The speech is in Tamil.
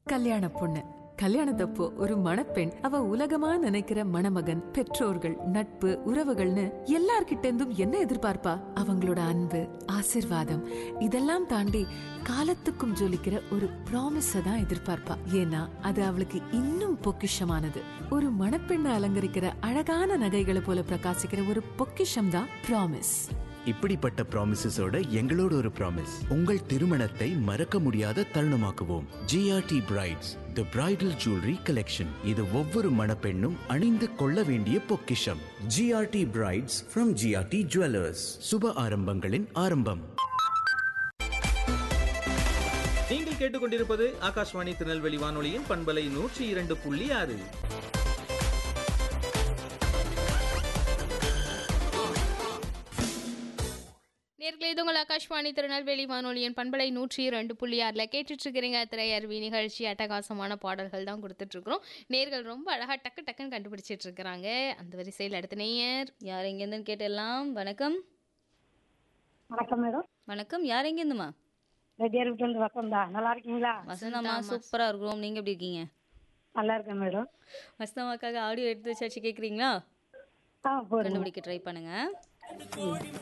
கல்யாண பொண்ணு கல்யாணத்தப்போ ஒரு மணப்பெண் அவ உலகமா நினைக்கிற மணமகன் பெற்றோர்கள் நட்பு உறவுகள்னு எல்லார்கிட்ட இருந்தும் என்ன எதிர்பார்ப்பா அவங்களோட அன்பு ஆசிர்வாதம் இதெல்லாம் தாண்டி காலத்துக்கும் ஜொலிக்கிற ஒரு ப்ராமிஸ தான் எதிர்பார்ப்பா ஏன்னா அது அவளுக்கு இன்னும் பொக்கிஷமானது ஒரு மணப்பெண்ணை அலங்கரிக்கிற அழகான நகைகளை போல பிரகாசிக்கிற ஒரு பொக்கிஷம் தான் ப்ராமிஸ் இப்படிப்பட்ட ப்ராமிசஸோட எங்களோட ஒரு ப்ராமிஸ் உங்கள் திருமணத்தை மறக்க முடியாத தருணமாக்குவோம் G R T brides the bridal jewellery collection இது ஒவ்வொரு மணப்பெண்ணும் அணிந்து கொள்ள வேண்டிய பொக்கிஷம் G R T brides from G R T jewellers சுப ஆரம்பங்களின் ஆரம்பம் நீங்கள் கேட்டுக்கொண்டிருப்பது ஆகாஷ்வாணி திருநெல்வேலி வானொலியின் பண்பலை நூற்றி இரண்டு புள்ளி ஆறு நேர்களை இது உங்கள் ஆகாஷ்வாணி திருநெல்வேலி வானொலியின் பண்பலை நூற்றி ரெண்டு புள்ளி ஆறில் கேட்டுட்ருக்கிறீங்க திரையருவி நிகழ்ச்சி அட்டகாசமான பாடல்கள் தான் கொடுத்துட்ருக்குறோம் நேர்கள் ரொம்ப அழகாக டக்கு டக்குன்னு கண்டுபிடிச்சிட்டு இருக்கிறாங்க அந்த வரிசையில் அடுத்த நேயர் யார் எங்கேருந்துன்னு கேட்டெல்லாம் வணக்கம் வணக்கம் மேடம் வணக்கம் யார் எங்கேருந்துமா ரெட்டியார் வீட்டிலிருந்து வசந்தா நல்லா இருக்கீங்களா வசந்தாம்மா சூப்பராக இருக்கிறோம் நீங்கள் எப்படி இருக்கீங்க நல்லா இருக்கேன் மேடம் வசந்தாமாக்காக ஆடியோ எடுத்து வச்சாச்சு கேட்குறீங்களா ஆ போடுங்க கண்டுபிடிக்க ட்ரை பண்ணுங்க